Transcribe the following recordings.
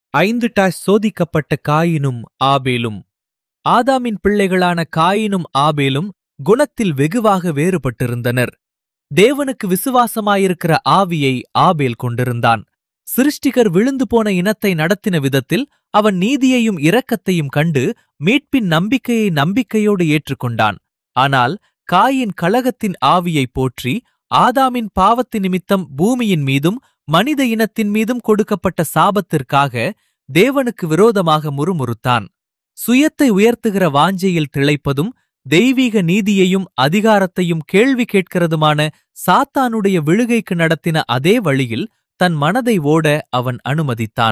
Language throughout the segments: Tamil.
ஐந்து டாஷ் சோதிக்கப்பட்ட காயினும் ஆபேலும் ஆதாமின் பிள்ளைகளான காயினும் ஆபேலும் குணத்தில் வெகுவாக வேறுபட்டிருந்தனர் தேவனுக்கு விசுவாசமாயிருக்கிற ஆவியை ஆபேல் கொண்டிருந்தான் சிருஷ்டிகர் விழுந்து போன இனத்தை நடத்தின விதத்தில் அவன் நீதியையும் இரக்கத்தையும் கண்டு மீட்பின் நம்பிக்கையை நம்பிக்கையோடு ஏற்றுக்கொண்டான் ஆனால் காயின் கலகத்தின் ஆவியை போற்றி ஆதாமின் பாவத்து நிமித்தம் பூமியின் மீதும் மனித இனத்தின் மீதும் கொடுக்கப்பட்ட சாபத்திற்காக தேவனுக்கு விரோதமாக முறுமுறுத்தான் சுயத்தை உயர்த்துகிற வாஞ்சையில் திளைப்பதும் தெய்வீக நீதியையும் அதிகாரத்தையும் கேள்வி கேட்கிறதுமான சாத்தானுடைய விழுகைக்கு நடத்தின அதே வழியில் தன் மனதை ஓட அவன் அனுமதித்தான்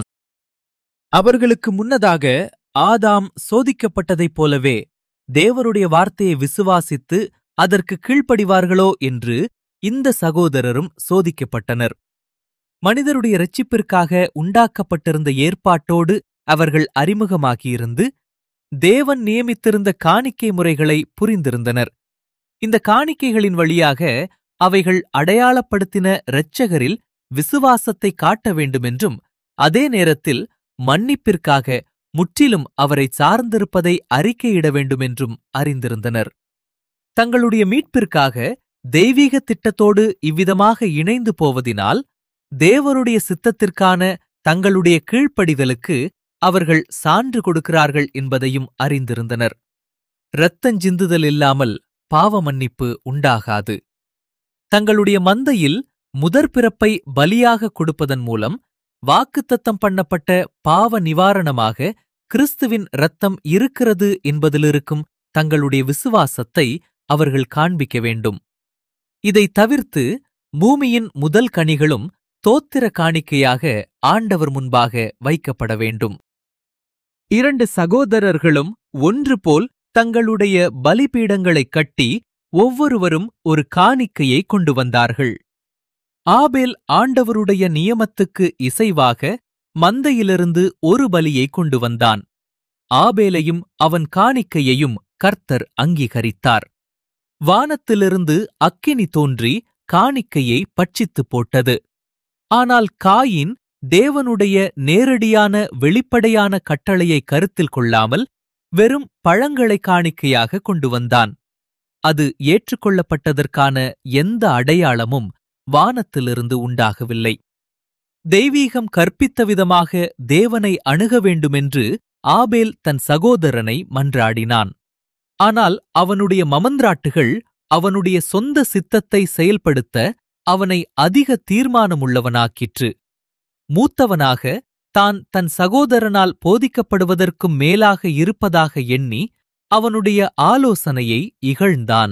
அவர்களுக்கு முன்னதாக ஆதாம் சோதிக்கப்பட்டதைப் போலவே தேவருடைய வார்த்தையை விசுவாசித்து அதற்கு கீழ்ப்படிவார்களோ என்று இந்த சகோதரரும் சோதிக்கப்பட்டனர் மனிதருடைய இரட்சிப்பிற்காக உண்டாக்கப்பட்டிருந்த ஏற்பாட்டோடு அவர்கள் அறிமுகமாகியிருந்து தேவன் நியமித்திருந்த காணிக்கை முறைகளை புரிந்திருந்தனர் இந்த காணிக்கைகளின் வழியாக அவைகள் அடையாளப்படுத்தின இரட்சகரில் விசுவாசத்தை காட்ட வேண்டுமென்றும் அதே நேரத்தில் மன்னிப்பிற்காக முற்றிலும் அவரை சார்ந்திருப்பதை அறிக்கையிட வேண்டுமென்றும் அறிந்திருந்தனர் தங்களுடைய மீட்பிற்காக தெய்வீக திட்டத்தோடு இவ்விதமாக இணைந்து போவதினால் தேவருடைய சித்தத்திற்கான தங்களுடைய கீழ்ப்படிதலுக்கு அவர்கள் சான்று கொடுக்கிறார்கள் என்பதையும் அறிந்திருந்தனர் இரத்தஞ்சிந்துதல் இல்லாமல் பாவ மன்னிப்பு உண்டாகாது தங்களுடைய மந்தையில் முதற் பிறப்பை பலியாக கொடுப்பதன் மூலம் வாக்குத்தத்தம் பண்ணப்பட்ட பாவ நிவாரணமாக கிறிஸ்துவின் இரத்தம் இருக்கிறது என்பதிலிருக்கும் தங்களுடைய விசுவாசத்தை அவர்கள் காண்பிக்க வேண்டும் இதை தவிர்த்து பூமியின் முதல் கனிகளும் தோத்திர காணிக்கையாக ஆண்டவர் முன்பாக வைக்கப்பட வேண்டும் இரண்டு சகோதரர்களும் ஒன்று போல் தங்களுடைய பலிபீடங்களைக் கட்டி ஒவ்வொருவரும் ஒரு காணிக்கையை கொண்டு வந்தார்கள் ஆபேல் ஆண்டவருடைய நியமத்துக்கு இசைவாக மந்தையிலிருந்து ஒரு பலியை கொண்டு வந்தான் ஆபேலையும் அவன் காணிக்கையையும் கர்த்தர் அங்கீகரித்தார் வானத்திலிருந்து அக்கினி தோன்றி காணிக்கையை பட்சித்துப் போட்டது ஆனால் காயின் தேவனுடைய நேரடியான வெளிப்படையான கட்டளையை கருத்தில் கொள்ளாமல் வெறும் பழங்களை காணிக்கையாக கொண்டு வந்தான் அது ஏற்றுக்கொள்ளப்பட்டதற்கான எந்த அடையாளமும் வானத்திலிருந்து உண்டாகவில்லை தெய்வீகம் கற்பித்த விதமாக தேவனை அணுக வேண்டுமென்று ஆபேல் தன் சகோதரனை மன்றாடினான் ஆனால் அவனுடைய மமந்திராட்டுகள் அவனுடைய சொந்த சித்தத்தை செயல்படுத்த அவனை அதிக தீர்மானமுள்ளவனாக்கிற்று மூத்தவனாக தான் தன் சகோதரனால் போதிக்கப்படுவதற்கும் மேலாக இருப்பதாக எண்ணி அவனுடைய ஆலோசனையை இகழ்ந்தான்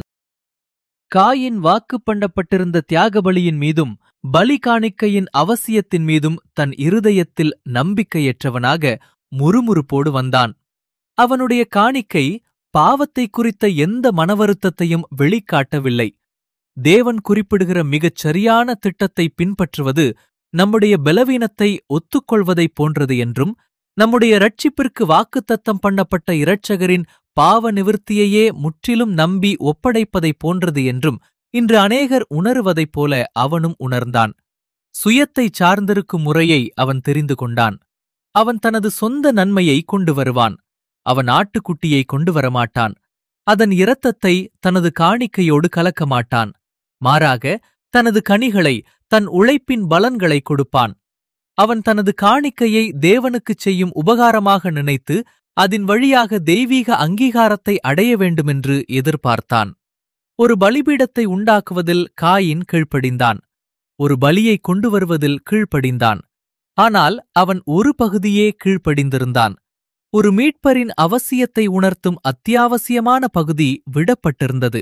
காயின் வாக்கு பண்ணப்பட்டிருந்த தியாகபலியின் மீதும் பலி காணிக்கையின் அவசியத்தின் மீதும் தன் இருதயத்தில் நம்பிக்கையற்றவனாக முறுமுறுப்போடு வந்தான் அவனுடைய காணிக்கை பாவத்தை குறித்த எந்த மனவருத்தத்தையும் வெளிக்காட்டவில்லை தேவன் குறிப்பிடுகிற மிகச் சரியான திட்டத்தை பின்பற்றுவது நம்முடைய பலவீனத்தை ஒத்துக்கொள்வதைப் போன்றது என்றும் நம்முடைய இரட்சிப்பிற்கு வாக்குத்தத்தம் பண்ணப்பட்ட இரட்சகரின் பாவ நிவிர்த்தியையே முற்றிலும் நம்பி ஒப்படைப்பதைப் போன்றது என்றும் இன்று அநேகர் உணருவதைப் போல அவனும் உணர்ந்தான் சுயத்தைச் சார்ந்திருக்கும் முறையை அவன் தெரிந்து கொண்டான் அவன் தனது சொந்த நன்மையை கொண்டு வருவான் அவன் ஆட்டுக்குட்டியை கொண்டு வரமாட்டான் அதன் இரத்தத்தை தனது காணிக்கையோடு கலக்க மாட்டான் மாறாக தனது கனிகளை தன் உழைப்பின் பலன்களை கொடுப்பான் அவன் தனது காணிக்கையை தேவனுக்குச் செய்யும் உபகாரமாக நினைத்து அதன் வழியாக தெய்வீக அங்கீகாரத்தை அடைய வேண்டுமென்று எதிர்பார்த்தான் ஒரு பலிபீடத்தை உண்டாக்குவதில் காயின் கீழ்ப்படிந்தான் ஒரு பலியை கொண்டு வருவதில் கீழ்ப்படிந்தான் ஆனால் அவன் ஒரு பகுதியே கீழ்ப்படிந்திருந்தான் ஒரு மீட்பரின் அவசியத்தை உணர்த்தும் அத்தியாவசியமான பகுதி விடப்பட்டிருந்தது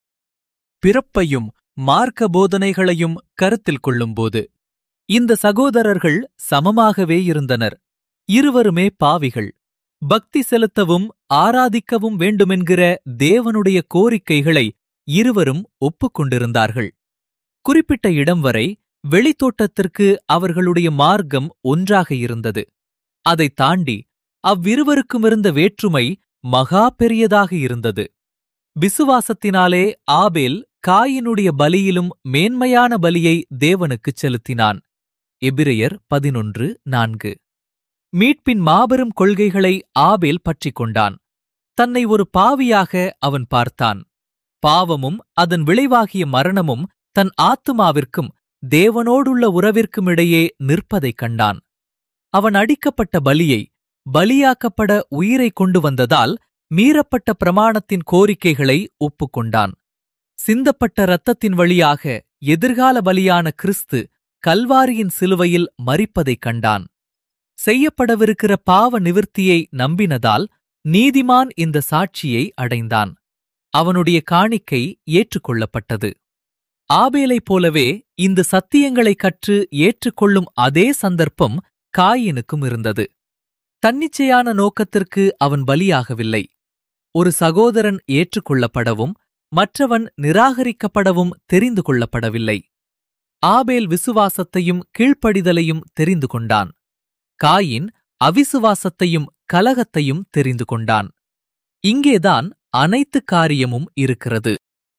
பிறப்பையும் மார்க்க போதனைகளையும் கருத்தில் கொள்ளும்போது இந்த சகோதரர்கள் சமமாகவே இருந்தனர் இருவருமே பாவிகள் பக்தி செலுத்தவும் ஆராதிக்கவும் வேண்டுமென்கிற தேவனுடைய கோரிக்கைகளை இருவரும் ஒப்புக்கொண்டிருந்தார்கள் குறிப்பிட்ட இடம் வரை வெளித்தோட்டத்திற்கு அவர்களுடைய மார்க்கம் ஒன்றாக இருந்தது அதைத் தாண்டி அவ்விருவருக்குமிருந்த வேற்றுமை மகா பெரியதாக இருந்தது விசுவாசத்தினாலே ஆபேல் காயினுடைய பலியிலும் மேன்மையான பலியை தேவனுக்குச் செலுத்தினான் எபிரெயர் பதினொன்று நான்கு மீட்பின் மாபெரும் கொள்கைகளை ஆபேல் பற்றிக் கொண்டான் தன்னை ஒரு பாவியாக அவன் பார்த்தான் பாவமும் அதன் விளைவாகிய மரணமும் தன் ஆத்துமாவிற்கும் தேவனோடுள்ள உறவிற்கும் இடையே நிற்பதைக் கண்டான் அவன் அடிக்கப்பட்ட பலியை பலியாக்கப்பட உயிரை கொண்டு வந்ததால் மீறப்பட்ட பிரமாணத்தின் கோரிக்கைகளை ஒப்புக்கொண்டான் சிந்தப்பட்ட இரத்தத்தின் வழியாக எதிர்கால பலியான கிறிஸ்து கல்வாரியின் சிலுவையில் மரிப்பதைக் கண்டான் செய்யப்படவிருக்கிற பாவ நிவிர்த்தியை நம்பினதால் நீதிமான் இந்த சாட்சியை அடைந்தான் அவனுடைய காணிக்கை ஏற்றுக்கொள்ளப்பட்டது ஆபேலைப் போலவே இந்த சத்தியங்களைக் கற்று ஏற்றுக்கொள்ளும் அதே சந்தர்ப்பம் காயினுக்கும் இருந்தது தன்னிச்சையான நோக்கத்திற்கு அவன் பலியாகவில்லை ஒரு சகோதரன் ஏற்றுக்கொள்ளப்படவும் மற்றவன் நிராகரிக்கப்படவும் தெரிந்து கொள்ளப்படவில்லை ஆபேல் விசுவாசத்தையும் கீழ்ப்படிதலையும் தெரிந்து கொண்டான் காயின் அவிசுவாசத்தையும் கலகத்தையும் தெரிந்து கொண்டான் இங்கேதான் அனைத்து காரியமும் இருக்கிறது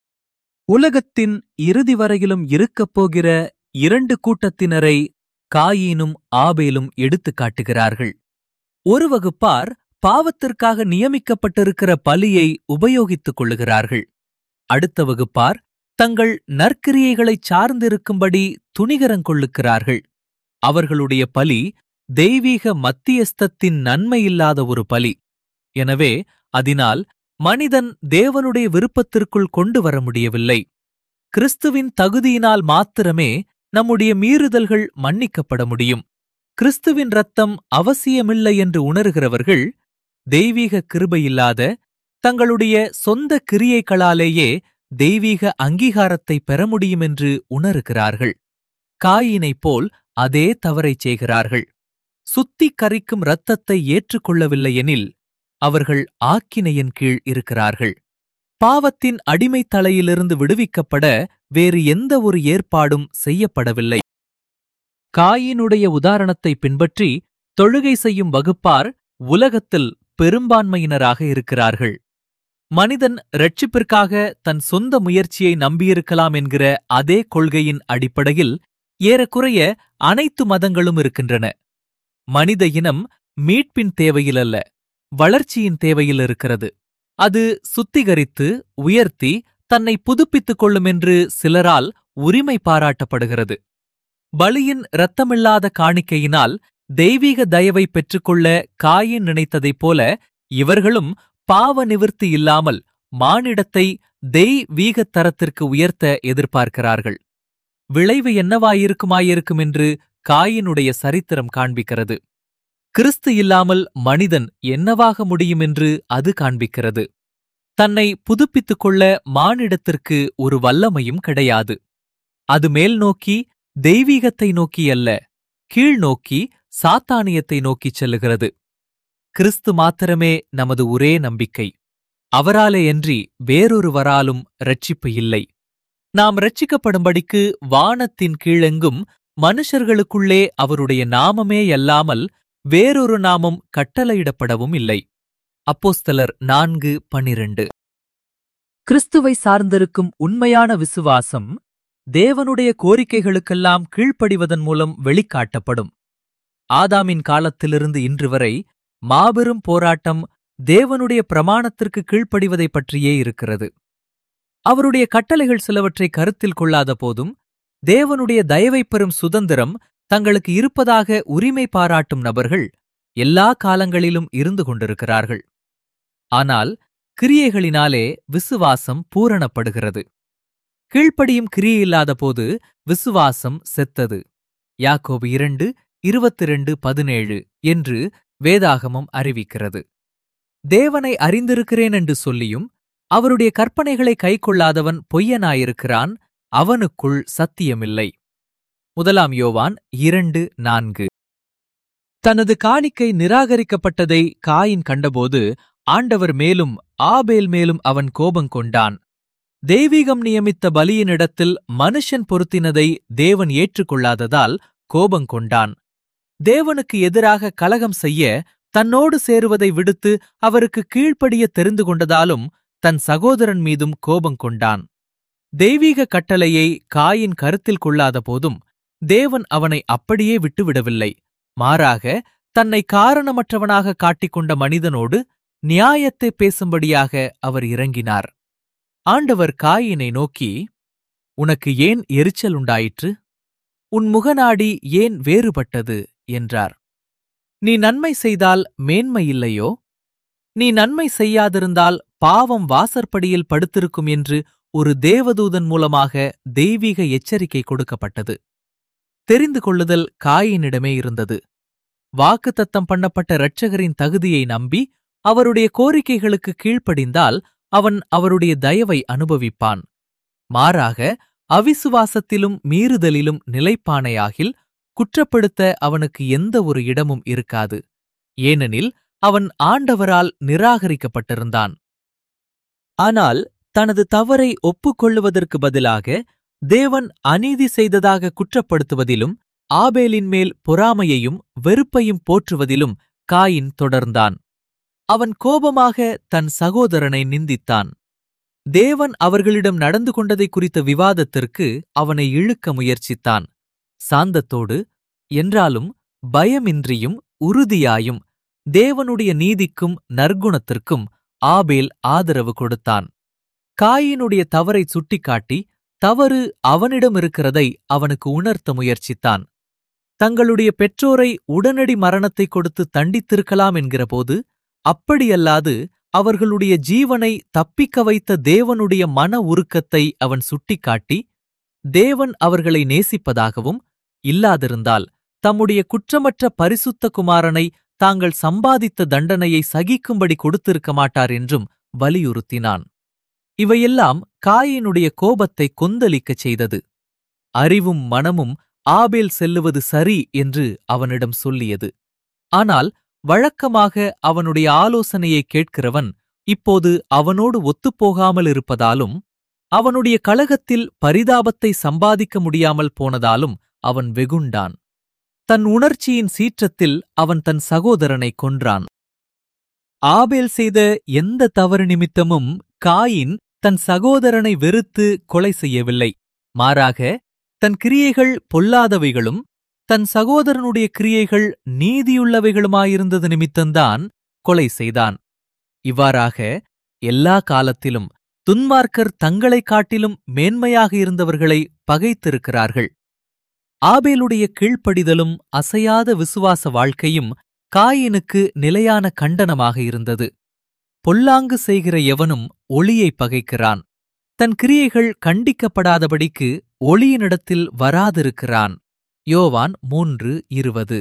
உலகத்தின் இறுதி வரையிலும் இருக்கப் போகிற இரண்டு கூட்டத்தினரை காயீனும் ஆபேலும் எடுத்துக் காட்டுகிறார்கள் ஒரு வகுப்பார் பாவத்திற்காக நியமிக்கப்பட்டிருக்கிற பலியை உபயோகித்துக் கொள்ளுகிறார்கள் அடுத்த வகுப்பார் தங்கள் நற்கிரியைகளைச் சார்ந்திருக்கும்படி துணிகரங்கொள்ளுக்கிறார்கள் அவர்களுடைய பலி தெய்வீக மத்தியஸ்தத்தின் நன்மையில்லாத ஒரு பலி எனவே அதனால் மனிதன் தேவனுடைய விருப்பத்திற்குள் கொண்டு வர முடியவில்லை கிறிஸ்துவின் தகுதியினால் மாத்திரமே நம்முடைய மீறுதல்கள் மன்னிக்கப்பட முடியும் கிறிஸ்துவின் ரத்தம் அவசியமில்லை என்று உணர்கிறவர்கள் தெய்வீக கிருபையில்லாத தங்களுடைய சொந்த கிரியைகளாலேயே தெய்வீக அங்கீகாரத்தை பெற முடியும் என்று உணருகிறார்கள் காயினைப் போல் அதே தவறைச் செய்கிறார்கள் சுத்தி கரிக்கும் இரத்தத்தை ஏற்றுக்கொள்ளவில்லையெனில் அவர்கள் ஆக்கினையின் கீழ் இருக்கிறார்கள் பாவத்தின் அடிமைத் தலையிலிருந்து விடுவிக்கப்பட வேறு எந்த ஒரு ஏற்பாடும் செய்யப்படவில்லை காயினுடைய உதாரணத்தை பின்பற்றி தொழுகை செய்யும் வகுப்பார் உலகத்தில் பெரும்பான்மையினராக இருக்கிறார்கள் மனிதன் இரட்சிப்பிற்காக தன் சொந்த முயற்சியை நம்பியிருக்கலாம் என்கிற அதே கொள்கையின் அடிப்படையில் ஏறக்குறைய அனைத்து மதங்களும் இருக்கின்றன மனித இனம் மீட்பின் தேவையில் அல்ல வளர்ச்சியின் தேவையில் இருக்கிறது அது சுத்திகரித்து உயர்த்தி தன்னை புதுப்பித்துக் கொள்ளும் என்று சிலரால் உரிமை பாராட்டப்படுகிறது பலியின் இரத்தமில்லாத காணிக்கையினால் தெய்வீக தயவை பெற்றுக்கொள்ள காயின் நினைத்ததைப் போல இவர்களும் பாவ நிவிர்த்தி இல்லாமல் மானிடத்தை தெய்வீக தரத்திற்கு உயர்த்த எதிர்பார்க்கிறார்கள் விளைவு என்னவாயிருக்குமாயிருக்கும் என்று காயினுடைய சரித்திரம் காண்பிக்கிறது கிறிஸ்து இல்லாமல் மனிதன் என்னவாக முடியும் என்று அது காண்பிக்கிறது தன்னை புதுப்பித்துக் கொள்ள மானிடத்திற்கு ஒரு வல்லமையும் கிடையாது அது மேல் நோக்கி தெய்வீகத்தை நோக்கி அல்ல கீழ் நோக்கி சாத்தானியத்தை நோக்கிச் செல்லுகிறது கிறிஸ்து மாத்திரமே நமது ஒரே நம்பிக்கை அவராலேயன்றி வேறொருவராலும் ரட்சிப்பு இல்லை நாம் ரட்சிக்கப்படும்படிக்கு வானத்தின் கீழெங்கும் மனுஷர்களுக்குள்ளே அவருடைய நாமமே அல்லாமல் வேறொரு நாமம் கட்டளையிடப்படவும் இல்லை அப்போஸ்தலர் நான்கு பனிரெண்டு கிறிஸ்துவை சார்ந்திருக்கும் உண்மையான விசுவாசம் தேவனுடைய கோரிக்கைகளுக்கெல்லாம் கீழ்ப்படிவதன் மூலம் வெளிக்காட்டப்படும் ஆதாமின் காலத்திலிருந்து இன்று வரை மாபெரும் போராட்டம் தேவனுடைய பிரமாணத்திற்கு கீழ்ப்படிவதைப் பற்றியே இருக்கிறது அவருடைய கட்டளைகள் சிலவற்றை கருத்தில் கொள்ளாத போதும் தேவனுடைய தயவைப் பெறும் சுதந்திரம் தங்களுக்கு இருப்பதாக உரிமை பாராட்டும் நபர்கள் எல்லா காலங்களிலும் இருந்து கொண்டிருக்கிறார்கள் ஆனால் கிரியைகளினாலே விசுவாசம் பூரணப்படுகிறது கீழ்ப்படியும் கிரியையில்லாத போது விசுவாசம் செத்தது யாக்கோபு இரண்டு இருபத்திரண்டு பதினேழு என்று வேதாகமம் அறிவிக்கிறது தேவனை அறிந்திருக்கிறேன் என்று சொல்லியும் அவருடைய கற்பனைகளை கைக்கொள்ளாதவன் பொய்யனாயிருக்கிறான் அவனுக்குள் சத்தியமில்லை முதலாம் யோவான் இரண்டு நான்கு தனது காணிக்கை நிராகரிக்கப்பட்டதை காயின் கண்டபோது ஆண்டவர் மேலும் ஆபேல் மேலும் அவன் கோபங்கொண்டான் தெய்வீகம் நியமித்த பலியினிடத்தில் மனுஷன் பொருத்தினதை தேவன் ஏற்றுக்கொள்ளாததால் கோபங்கொண்டான் தேவனுக்கு எதிராக கலகம் செய்ய தன்னோடு சேருவதை விடுத்து அவருக்கு கீழ்ப்படிய தெரிந்து கொண்டதாலும் தன் சகோதரன் மீதும் கோபங்கொண்டான் தெய்வீக கட்டளையை காயின் கருத்தில் கொள்ளாத போதும் தேவன் அவனை அப்படியே விட்டுவிடவில்லை மாறாக தன்னை காரணமற்றவனாக காட்டிக்கொண்ட மனிதனோடு நியாயத்தை பேசும்படியாக அவர் இறங்கினார் ஆண்டவர் காயினை நோக்கி உனக்கு ஏன் எரிச்சல் உண்டாயிற்று உன் முகநாடி ஏன் வேறுபட்டது என்றார் நீ நன்மை செய்தால் மேன்மை இல்லையோ நீ நன்மை செய்யாதிருந்தால் பாவம் வாசற்படியில் படுத்திருக்கும் என்று ஒரு தேவதூதன் மூலமாக தெய்வீக எச்சரிக்கை கொடுக்கப்பட்டது தெரிந்து கொள்ளுதல் காயினிடமே இருந்தது வாக்குத்தத்தம் பண்ணப்பட்ட இரட்சகரின் தகுதியை நம்பி அவருடைய கோரிக்கைகளுக்கு கீழ்ப்படிந்தால் அவன் அவருடைய தயவை அனுபவிப்பான் மாறாக அவிசுவாசத்திலும் மீறுதலிலும் நிலைப்பானையாகில் குற்றப்படுத்த அவனுக்கு எந்த ஒரு இடமும் இருக்காது ஏனெனில் அவன் ஆண்டவரால் நிராகரிக்கப்பட்டிருந்தான் ஆனால் தனது தவறை ஒப்புக்கொள்ளுவதற்கு பதிலாக தேவன் அநீதி செய்ததாக குற்றப்படுத்துவதிலும் ஆபேலின் மேல் பொறாமையையும் வெறுப்பையும் போற்றுவதிலும் காயின் தொடர்ந்தான் அவன் கோபமாக தன் சகோதரனை நிந்தித்தான் தேவன் அவர்களிடம் நடந்து கொண்டதை குறித்த விவாதத்திற்கு அவனை இழுக்க முயற்சித்தான் சாந்தத்தோடு என்றாலும் பயமின்றியும் உறுதியாயும் தேவனுடைய நீதிக்கும் நற்குணத்திற்கும் ஆபேல் ஆதரவு கொடுத்தான் காயினுடைய தவறை சுட்டிக்காட்டி தவறு அவனிடம் இருக்கிறதை அவனுக்கு உணர்த்த முயற்சித்தான் தங்களுடைய பெற்றோரை உடனடி மரணத்தை கொடுத்து தண்டித்திருக்கலாம் என்கிறபோது அப்படியல்லாது அவர்களுடைய ஜீவனை தப்பிக்க வைத்த தேவனுடைய மன உருக்கத்தை அவன் சுட்டிக்காட்டி தேவன் அவர்களை நேசிப்பதாகவும் இல்லாதிருந்தால் தம்முடைய குற்றமற்ற பரிசுத்த குமாரனை தாங்கள் சம்பாதித்த தண்டனையை சகிக்கும்படி கொடுத்திருக்க மாட்டார் என்றும் வலியுறுத்தினான் இவையெல்லாம் காயினுடைய கோபத்தை கொந்தளிக்கச் செய்தது அறிவும் மனமும் ஆபேல் செல்லுவது சரி என்று அவனிடம் சொல்லியது ஆனால் வழக்கமாக அவனுடைய ஆலோசனையை கேட்கிறவன் இப்போது அவனோடு ஒத்துப்போகாமல் இருப்பதாலும் அவனுடைய கலகத்தில் பரிதாபத்தை சம்பாதிக்க முடியாமல் போனதாலும் அவன் வெகுண்டான் தன் உணர்ச்சியின் சீற்றத்தில் அவன் தன் சகோதரனை கொன்றான் ஆபேல் செய்த எந்த தவறு நிமித்தமும் காயின் தன் சகோதரனை வெறுத்து கொலை செய்யவில்லை மாறாக தன் கிரியைகள் பொல்லாதவைகளும் தன் சகோதரனுடைய கிரியைகள் நீதியுள்ளவைகளுமாயிருந்தது நிமித்தந்தான் கொலை செய்தான் இவ்வாறாக எல்லா காலத்திலும் துன்மார்க்கர் தங்களைக் காட்டிலும் மேன்மையாக இருந்தவர்களை பகைத்திருக்கிறார்கள் ஆபேலுடைய கீழ்ப்படிதலும் அசையாத விசுவாச வாழ்க்கையும் காயினுக்கு நிலையான கண்டனமாக இருந்தது பொல்லாங்கு செய்கிற எவனும் ஒளியை பகைக்கிறான் தன் கிரியைகள் கண்டிக்கப்படாதபடிக்கு ஒளியினிடத்தில் வராதிருக்கிறான் யோவான் மூன்று இருபது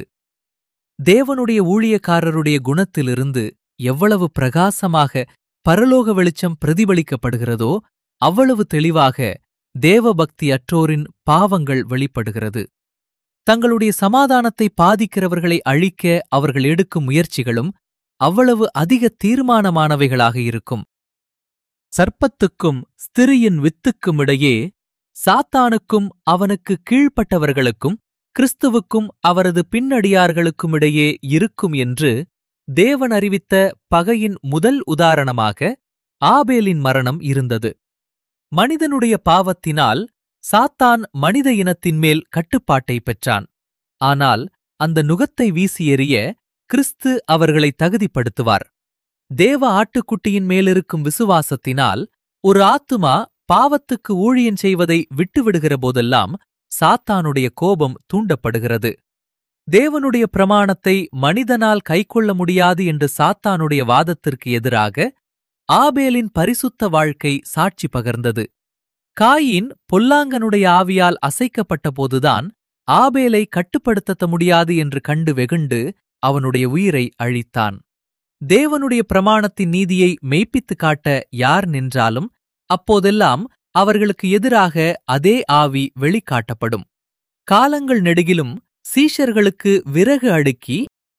தேவனுடைய ஊழியக்காரருடைய குணத்திலிருந்து எவ்வளவு பிரகாசமாக பரலோக வெளிச்சம் பிரதிபலிக்கப்படுகிறதோ அவ்வளவு தெளிவாக தேவபக்தி அற்றோரின் பாவங்கள் வெளிப்படுகிறது தங்களுடைய சமாதானத்தை பாதிக்கிறவர்களை அழிக்க அவர்கள் எடுக்கும் முயற்சிகளும் அவ்வளவு அதிக தீர்மானமானவைகளாக இருக்கும் சர்ப்பத்துக்கும் ஸ்திரியின் வித்துக்கும் இடையே சாத்தானுக்கும் அவனுக்கு கீழ்ப்பட்டவர்களுக்கும் கிறிஸ்துவுக்கும் அவரது பின்னடியார்களுக்கும் இடையே இருக்கும் என்று தேவன் அறிவித்த பகையின் முதல் உதாரணமாக ஆபேலின் மரணம் இருந்தது மனிதனுடைய பாவத்தினால் சாத்தான் மனித இனத்தின் மேல் கட்டுப்பாட்டை பெற்றான் ஆனால் அந்த நுகத்தை வீசி எறிய கிறிஸ்து அவர்களை தகுதிப்படுத்துவார் தேவ ஆட்டுக்குட்டியின் மேலிருக்கும் விசுவாசத்தினால் ஒரு ஆத்துமா பாவத்துக்கு ஊழியன் செய்வதை விட்டுவிடுகிற போதெல்லாம் சாத்தானுடைய கோபம் தூண்டப்படுகிறது தேவனுடைய பிரமாணத்தை மனிதனால் கைக்கொள்ள முடியாது என்று சாத்தானுடைய வாதத்திற்கு எதிராக ஆபேலின் பரிசுத்த வாழ்க்கை சாட்சி பகர்ந்தது காயின் பொல்லாங்கனுடைய ஆவியால் அசைக்கப்பட்ட போதுதான் ஆபேலை கட்டுப்படுத்த முடியாது என்று கண்டு வெகுண்டு அவனுடைய உயிரை அழித்தான் தேவனுடைய பிரமாணத்தின் நீதியை மெய்ப்பித்துக் காட்ட யார் நின்றாலும் அப்போதெல்லாம் அவர்களுக்கு எதிராக அதே ஆவி வெளிக்காட்டப்படும் காலங்கள் நெடுகிலும் சீஷர்களுக்கு விறகு அடுக்கி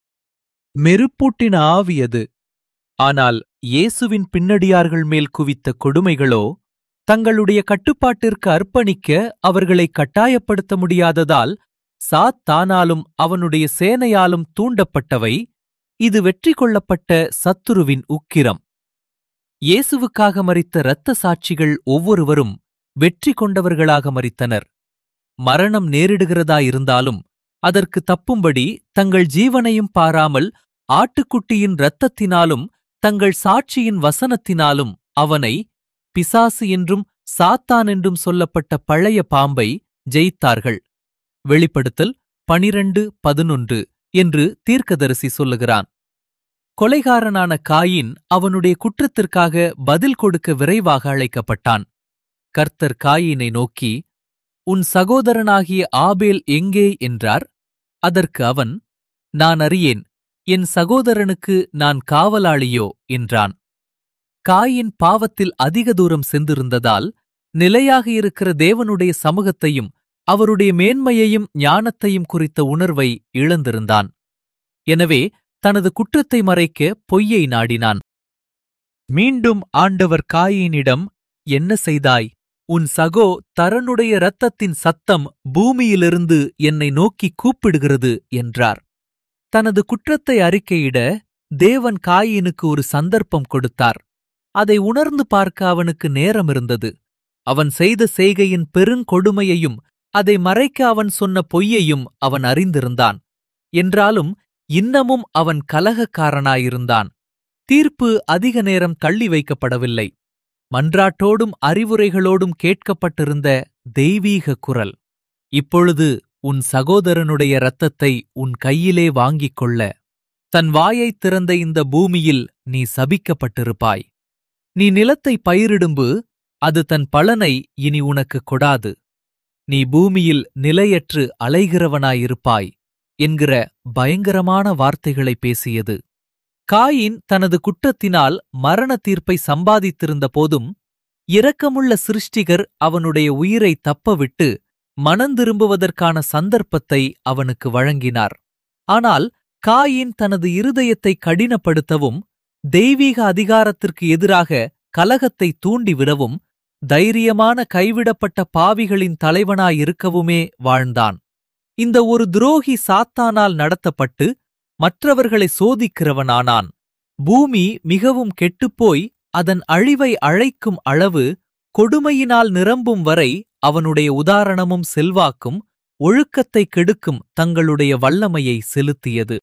மெருப்பூட்டின ஆவியது ஆனால் இயேசுவின் பின்னடியார்கள் மேல் குவித்த கொடுமைகளோ தங்களுடைய கட்டுப்பாட்டிற்கு அர்ப்பணிக்க அவர்களை கட்டாயப்படுத்த முடியாததால் சாத்தானாலும் அவனுடைய சேனையாலும் தூண்டப்பட்டவை இது வெற்றி கொள்ளப்பட்ட சத்துருவின் உக்கிரம் இயேசுவுக்காக மறித்த இரத்த சாட்சிகள் ஒவ்வொருவரும் வெற்றி கொண்டவர்களாக மறித்தனர் மரணம் நேரிடுகிறதாயிருந்தாலும் அதற்கு தப்பும்படி தங்கள் ஜீவனையும் பாராமல் ஆட்டுக்குட்டியின் இரத்தத்தினாலும் தங்கள் சாட்சியின் வசனத்தினாலும் அவனை பிசாசு என்றும் சாத்தான் என்றும் சொல்லப்பட்ட பழைய பாம்பை ஜெயித்தார்கள் வெளிப்படுத்தல் பனிரண்டு பதினொன்று என்று தீர்க்கதரிசி சொல்லுகிறான் கொலைகாரனான காயின் அவனுடைய குற்றத்திற்காக பதில் கொடுக்க விரைவாக அழைக்கப்பட்டான் கர்த்தர் காயினை நோக்கி உன் சகோதரனாகிய ஆபேல் எங்கே என்றார் அதற்கு அவன் நான் அறியேன் என் சகோதரனுக்கு நான் காவலாளியோ என்றான் காயின் பாவத்தில் அதிக தூரம் சென்றிருந்ததால் நிலையாக இருக்கிற தேவனுடைய சமூகத்தையும் அவருடைய மேன்மையையும் ஞானத்தையும் குறித்த உணர்வை இழந்திருந்தான் எனவே தனது குற்றத்தை மறைக்க பொய்யை நாடினான் மீண்டும் ஆண்டவர் காயினிடம் என்ன செய்தாய் உன் சகோ தரனுடைய இரத்தத்தின் சத்தம் பூமியிலிருந்து என்னை நோக்கி கூப்பிடுகிறது என்றார் தனது குற்றத்தை அறிக்கையிட தேவன் காயினுக்கு ஒரு சந்தர்ப்பம் கொடுத்தார் அதை உணர்ந்து பார்க்க அவனுக்கு நேரம் இருந்தது அவன் செய்த செய்கையின் பெருங்கொடுமையையும் அதை மறைக்க அவன் சொன்ன பொய்யையும் அவன் அறிந்திருந்தான் என்றாலும் இன்னமும் அவன் கலகக்காரனாயிருந்தான் தீர்ப்பு அதிக நேரம் தள்ளி வைக்கப்படவில்லை மன்றாட்டோடும் அறிவுரைகளோடும் கேட்கப்பட்டிருந்த தெய்வீக குரல் இப்பொழுது உன் சகோதரனுடைய இரத்தத்தை உன் கையிலே வாங்கிக் கொள்ள தன் வாயைத் திறந்த இந்த பூமியில் நீ சபிக்கப்பட்டிருப்பாய் நீ நிலத்தை பயிரிடும்பு அது தன் பலனை இனி உனக்கு கொடாது நீ பூமியில் நிலையற்று அலைகிறவனாயிருப்பாய் என்கிற பயங்கரமான வார்த்தைகளை பேசியது காயின் தனது குற்றத்தினால் மரண தீர்ப்பை சம்பாதித்திருந்த போதும் இரக்கமுள்ள சிருஷ்டிகர் அவனுடைய உயிரை தப்பவிட்டு மனந்திரும்புவதற்கான சந்தர்ப்பத்தை அவனுக்கு வழங்கினார் ஆனால் காயின் தனது இருதயத்தை கடினப்படுத்தவும் தெய்வீக அதிகாரத்திற்கு எதிராக கலகத்தை தூண்டிவிடவும் தைரியமான கைவிடப்பட்ட பாவிகளின் தலைவனாயிருக்கவுமே வாழ்ந்தான் இந்த ஒரு துரோகி சாத்தானால் நடத்தப்பட்டு மற்றவர்களை சோதிக்கிறவனானான் பூமி மிகவும் கெட்டுப்போய் அதன் அழிவை அழைக்கும் அளவு கொடுமையினால் நிரம்பும் வரை அவனுடைய உதாரணமும் செல்வாக்கும் ஒழுக்கத்தை கெடுக்கும் தங்களுடைய வல்லமையை செலுத்தியது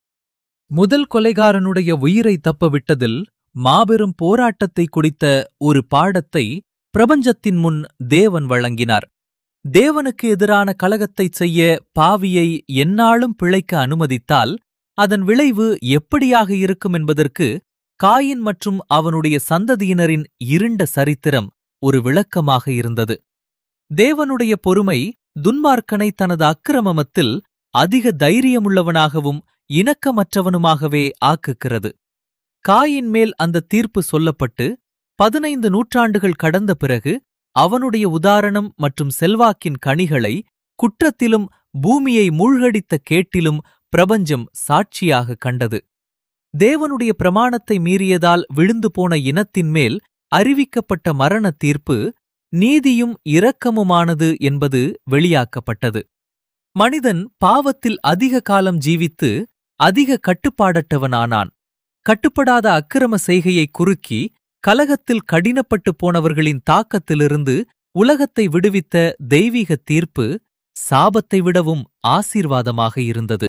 முதல் கொலைகாரனுடைய உயிரை தப்பவிட்டதில் மாபெரும் போராட்டத்தை குடித்த ஒரு பாடத்தை பிரபஞ்சத்தின் முன் தேவன் வழங்கினார் தேவனுக்கு எதிரான கலகத்தைச் செய்ய பாவியை எந்நாளும் பிழைக்க அனுமதித்தால் அதன் விளைவு எப்படியாக இருக்கும் என்பதற்கு காயின் மற்றும் அவனுடைய சந்ததியினரின் இருண்ட சரித்திரம் ஒரு விளக்கமாக இருந்தது தேவனுடைய பொறுமை துன்மார்க்கனை தனது அக்கிரமமத்தில் அதிக தைரியமுள்ளவனாகவும் இணக்கமற்றவனுமாகவே ஆக்குகிறது காயின் மேல் அந்த தீர்ப்பு சொல்லப்பட்டு பதினைந்து நூற்றாண்டுகள் கடந்த பிறகு அவனுடைய உதாரணம் மற்றும் செல்வாக்கின் கனிகளை குற்றத்திலும் பூமியை மூழ்கடித்த கேட்டிலும் பிரபஞ்சம் சாட்சியாக கண்டது தேவனுடைய பிரமாணத்தை மீறியதால் விழுந்து போன இனத்தின் மேல் அறிவிக்கப்பட்ட மரண தீர்ப்பு நீதியும் இரக்கமுமானது என்பது வெளியாக்கப்பட்டது மனிதன் பாவத்தில் அதிக காலம் ஜீவித்து அதிக கட்டுப்பாடற்றவனானான் கட்டுப்படாத அக்கிரம செய்கையை குறுக்கி கலகத்தில் கடினப்பட்டு போனவர்களின் தாக்கத்திலிருந்து உலகத்தை விடுவித்த தெய்வீக தீர்ப்பு சாபத்தை விடவும் ஆசீர்வாதமாக இருந்தது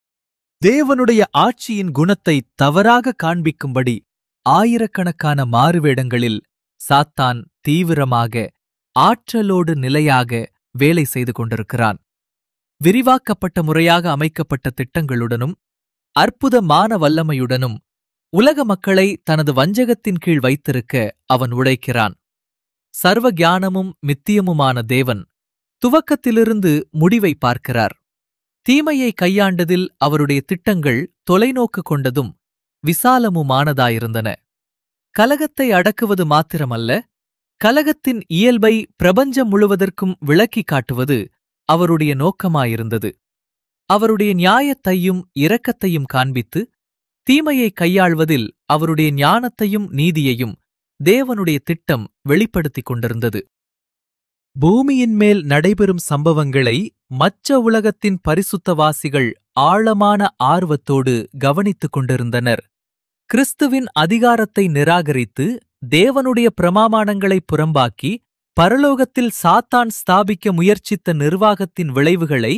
தேவனுடைய ஆட்சியின் குணத்தை தவறாக காண்பிக்கும்படி ஆயிரக்கணக்கான மாறுவேடங்களில் சாத்தான் தீவிரமாக ஆற்றலோடு நிலையாக வேலை செய்து கொண்டிருக்கிறான் விரிவாக்கப்பட்ட முறையாக அமைக்கப்பட்ட திட்டங்களுடனும் அற்புதமான வல்லமையுடனும் உலக மக்களை தனது வஞ்சகத்தின் கீழ் வைத்திருக்க அவன் உழைக்கிறான் சர்வ ஞானமும் மித்தியமுமான தேவன் துவக்கத்திலிருந்து முடிவை பார்க்கிறார் தீமையை கையாண்டதில் அவருடைய திட்டங்கள் தொலைநோக்கு கொண்டதும் விசாலமுமானதாயிருந்தன கலகத்தை அடக்குவது மாத்திரமல்ல கலகத்தின் இயல்பை பிரபஞ்சம் முழுவதற்கும் விளக்கிக் காட்டுவது அவருடைய நோக்கமாயிருந்தது அவருடைய நியாயத்தையும் இரக்கத்தையும் காண்பித்து தீமையை கையாள்வதில் அவருடைய ஞானத்தையும் நீதியையும் தேவனுடைய திட்டம் வெளிப்படுத்திக் கொண்டிருந்தது பூமியின் மேல் நடைபெறும் சம்பவங்களை மற்ற உலகத்தின் பரிசுத்தவாசிகள் ஆழமான ஆர்வத்தோடு கவனித்துக் கொண்டிருந்தனர் கிறிஸ்துவின் அதிகாரத்தை நிராகரித்து தேவனுடைய பிரமாமானங்களை புறம்பாக்கி பரலோகத்தில் சாத்தான் ஸ்தாபிக்க முயற்சித்த நிர்வாகத்தின் விளைவுகளை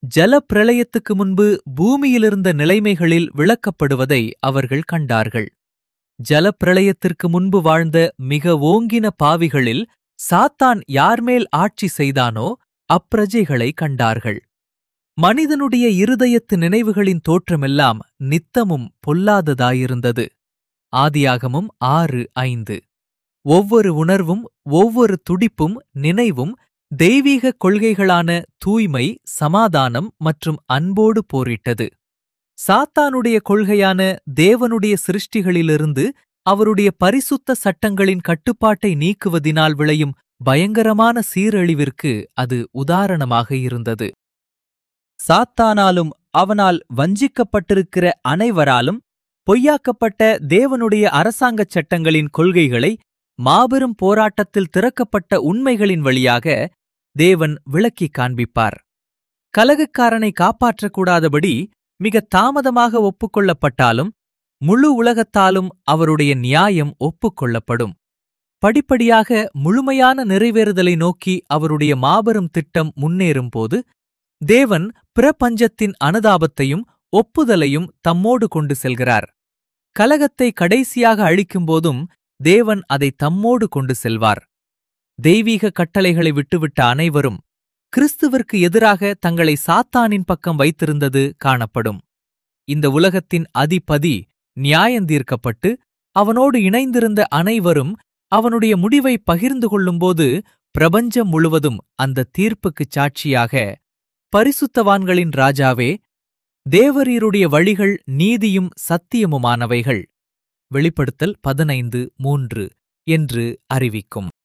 ஜல பிரளயத்துக்கு முன்பு பூமியிலிருந்த நிலைமைகளில் விளக்கப்படுவதை அவர்கள் கண்டார்கள் ஜலப்பிரளயத்திற்கு முன்பு வாழ்ந்த மிக ஓங்கின பாவிகளில் சாத்தான் யார்மேல் ஆட்சி செய்தானோ அப்பிரஜைகளை கண்டார்கள் மனிதனுடைய இருதயத்து நினைவுகளின் தோற்றமெல்லாம் நித்தமும் பொல்லாததாயிருந்தது ஆதியாகமும் ஆறு ஐந்து ஒவ்வொரு உணர்வும் ஒவ்வொரு துடிப்பும் நினைவும் தெய்வீக கொள்கைகளான தூய்மை சமாதானம் மற்றும் அன்போடு போரிட்டது சாத்தானுடைய கொள்கையான தேவனுடைய சிருஷ்டிகளிலிருந்து அவருடைய பரிசுத்த சட்டங்களின் கட்டுப்பாட்டை நீக்குவதினால் விளையும் பயங்கரமான சீரழிவிற்கு அது உதாரணமாக இருந்தது சாத்தானாலும் அவனால் வஞ்சிக்கப்பட்டிருக்கிற அனைவராலும் பொய்யாக்கப்பட்ட தேவனுடைய அரசாங்கச் சட்டங்களின் கொள்கைகளை மாபெரும் போராட்டத்தில் திறக்கப்பட்ட உண்மைகளின் வழியாக தேவன் விளக்கிக் காண்பிப்பார் கலகக்காரனை காப்பாற்றக்கூடாதபடி மிக தாமதமாக ஒப்புக்கொள்ளப்பட்டாலும் முழு உலகத்தாலும் அவருடைய நியாயம் ஒப்புக்கொள்ளப்படும் படிப்படியாக முழுமையான நிறைவேறுதலை நோக்கி அவருடைய மாபெரும் திட்டம் முன்னேறும்போது தேவன் பிரபஞ்சத்தின் அனுதாபத்தையும் ஒப்புதலையும் தம்மோடு கொண்டு செல்கிறார் கலகத்தை கடைசியாக அழிக்கும்போதும் தேவன் அதை தம்மோடு கொண்டு செல்வார் தெய்வீக கட்டளைகளை விட்டுவிட்ட அனைவரும் கிறிஸ்துவிற்கு எதிராக தங்களை சாத்தானின் பக்கம் வைத்திருந்தது காணப்படும் இந்த உலகத்தின் அதிபதி நியாயந்தீர்க்கப்பட்டு அவனோடு இணைந்திருந்த அனைவரும் அவனுடைய முடிவை பகிர்ந்து கொள்ளும்போது பிரபஞ்சம் முழுவதும் அந்த தீர்ப்புக்குச் சாட்சியாக பரிசுத்தவான்களின் ராஜாவே தேவரீருடைய வழிகள் நீதியும் சத்தியமுமானவைகள் வெளிப்படுத்தல் பதினைந்து மூன்று என்று அறிவிக்கும்